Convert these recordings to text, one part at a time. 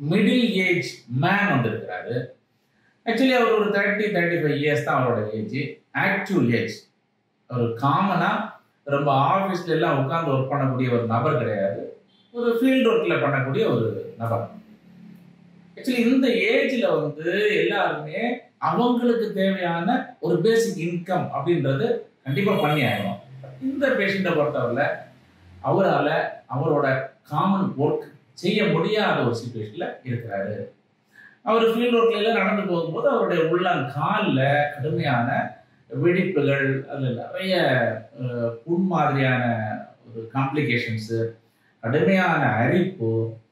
middle age man வந்திருக்கிறாரு actually அவர் ஒரு தேர்ட்டி தேர்ட்டி ஃபைவ் இயர்ஸ் தான் அவரோட ஏஜ் ஆக்சுவல் ஏஜ் ஒரு காமனாக ரொம்ப ஆஃபீஸ்ல எல்லாம் உட்காந்து ஒர்க் பண்ணக்கூடிய ஒரு நபர் கிடையாது ஒரு ஃபீல்டு ஒர்க்கில் பண்ணக்கூடிய ஒரு நபர் ஆக்சுவலி இந்த ஏஜ்ல வந்து எல்லாருமே அவங்களுக்கு தேவையான ஒரு பேசிக் இன்கம் அப்படின்றது கண்டிப்பா பண்ணி ஆகணும் இந்த பேஷண்ட்டை பொறுத்தவரை அவரால் அவரோட காமன் ஒர்க் செய்ய முடியாத ஒரு சுச்சுவேஷன்ல இருக்கிறாரு அவர் ஃபீல்ட் ஒர்க்ல எல்லாம் நடந்து போகும்போது அவருடைய உள்ளங்காலில் கடுமையான வெடிப்புகள் அதில் நிறைய அஹ், புண் மாதிரியான ஒரு காம்ப்ளிகேஷன்ஸு கடுமையான அரிப்பு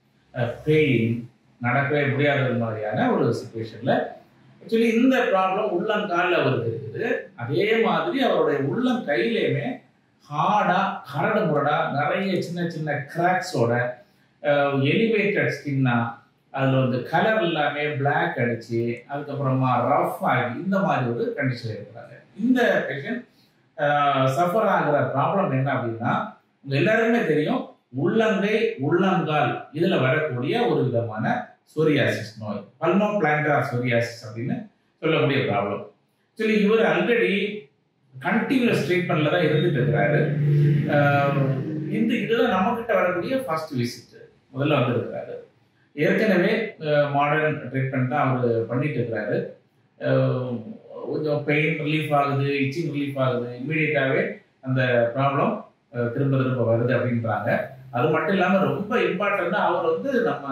பெயின் நடக்கவே முடியாத மாதிரியான ஒரு சுச்சுவேஷன்ல ஆக்சுவலி இந்த ப்ராப்ளம் உள்ளங்காலில் அவருக்கு இருக்குது அதே மாதிரி அவருடைய உள்ளம் கையிலையுமே ஹார்டா கரடு முரடா நிறைய சின்ன சின்ன கிராக்ஸோட எலிவேட்டட் ஸ்கின்னா அதில் வந்து கலர் எல்லாமே பிளாக் அடிச்சு அதுக்கப்புறமா ரஃப் ஆகி இந்த மாதிரி ஒரு கண்டிஷன் இருக்கிறாங்க இந்த பேஷண்ட் சஃபர் ஆகிற ப்ராப்ளம் என்ன அப்படின்னா உங்க எல்லாருக்குமே தெரியும் உள்ளங்கை உள்ளங்கால் இதுல வரக்கூடிய ஒரு விதமான சோரியாசிஸ் நோய் பல்மோ பிளாங்கா சோரியாசிஸ் அப்படின்னு சொல்லக்கூடிய ப்ராப்ளம் ஆக்சுவலி இவர் ஆல்ரெடி கண்டினியூஸ் ட்ரீட்மெண்ட்ல தான் இருந்துட்டு இருக்கிறாரு ஆஹ் இந்த இதுதான் நம்மகிட்ட வரக்கூடிய ஃபர்ஸ்ட் விசிட் முதல்ல வந்திருக்கிறாரு ஏற்கனவே மாடர்ன் ட்ரீட்மெண்ட் தான் அவர் பண்ணிட்டு இருக்கிறாரு ஆஹ் கொஞ்சம் பெயின் ரிலீஃப் ஆகுது இச்சிங் ரிலீஃப் ஆகுது இம்மீடியட்டாகவே அந்த ப்ராப்ளம் திரும்ப திரும்ப வருது அப்படின்றாங்க அது மட்டும் இல்லாமல் ரொம்ப இம்பார்ட்டண்ட்டாக அவர் வந்து நம்ம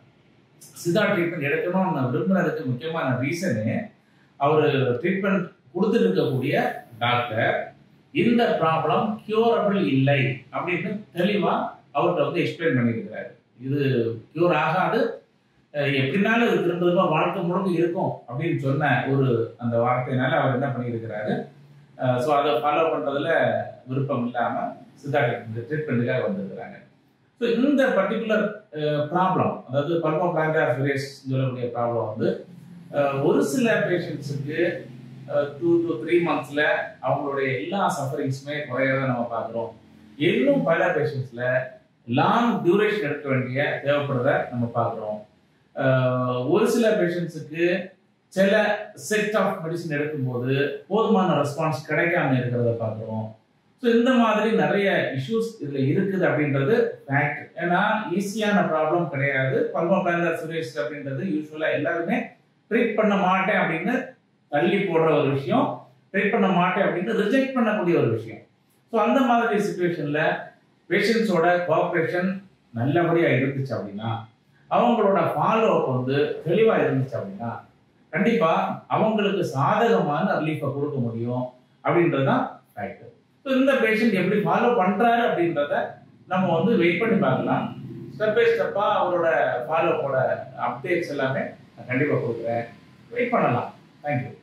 சிதா ட்ரீட்மெண்ட் எடுக்கணும்னு விரும்புனதுக்கு முக்கியமான ரீசனு அவர் ட்ரீட்மெண்ட் கொடுத்துட்டு இருக்கக்கூடிய டாக்டர் இந்த ப்ராப்ளம் கியூரபிள் இல்லை அப்படின்னு தெளிவா அவர்கிட்ட வந்து எக்ஸ்பிளைன் பண்ணியிருக்கிறாரு இது கியூர் ஆகாது அஹ் எப்படினாலும் இது திரும்ப திரும்ப வாழ்க்கை முழுக்க இருக்கும் அப்படின்னு சொன்ன ஒரு அந்த வார்த்தையினால அவர் என்ன பண்ணியிருக்கிறாரு ஸோ அதை ஃபாலோ பண்றதுல விருப்பம் இல்லாம சித்தா ட்ரீட்மெண்ட்டுக்காக வந்திருக்கிறாங்க ஸோ இந்த பர்டிகுலர் ப்ராப்ளம் அதாவது பல்மோ பிளான்டார் ஃபிரேஸ் சொல்லக்கூடிய ப்ராப்ளம் வந்து அஹ், ஒரு சில பேஷண்ட்ஸுக்கு டூ டு த்ரீ மந்த்ஸ்ல அவங்களுடைய எல்லா சஃபரிங்ஸுமே குறையறத நம்ம பார்க்குறோம் இன்னும் பல பேஷண்ட்ஸ்ல லாங் டியூரேஷன் எடுக்க வேண்டிய தேவைப்படுறத நம்ம பார்க்குறோம் ஒரு சில பேஷண்ட்ஸுக்கு சில செட் ஆஃப் மெடிசன் எடுக்கும்போது போதுமான ரெஸ்பான்ஸ் கிடைக்காம இருக்கிறத பார்க்குறோம் ஸோ இந்த மாதிரி நிறைய இஷ்யூஸ் இதில் இருக்குது அப்படின்றது ஃபேக்ட் ஏன்னா ஈஸியான ப்ராப்ளம் கிடையாது பல்மோ பிளான்டர் சுரேஷ் அப்படின்றது யூஸ்வலாக எல்லாருமே ட்ரீட் பண்ண மாட்டேன் அப்படின்னு தள்ளி போடுற ஒரு விஷயம் ட்ரீட் பண்ண மாட்டேன் அப்படின்னு ரிஜெக்ட் பண்ணக்கூடிய ஒரு விஷயம் ஸோ அந்த மாதிரி சுச்சுவேஷனில் பேஷண்ட்ஸோட கோஆப்ரேஷன் நல்லபடியாக இருந்துச்சு அப்படின்னா அவங்களோட ஃபாலோ அப் வந்து தெளிவாக இருந்துச்சு அப்படின்னா கண்டிப்பாக அவங்களுக்கு சாதகமான ரிலீஃபை கொடுக்க முடியும் அப்படின்றது தான் ஃபேக்ட் ஸோ இந்த பேஷண்ட் எப்படி ஃபாலோ பண்ணுறாரு அப்படின்றத நம்ம வந்து வெயிட் பண்ணி பார்க்கலாம் ஸ்டெப் பை ஸ்டெப்பாக அவரோட ஃபாலோப்போட அப்டேட்ஸ் எல்லாமே நான் கண்டிப்பாக கொடுக்குறேன் வெயிட் பண்ணலாம் தேங்க்யூ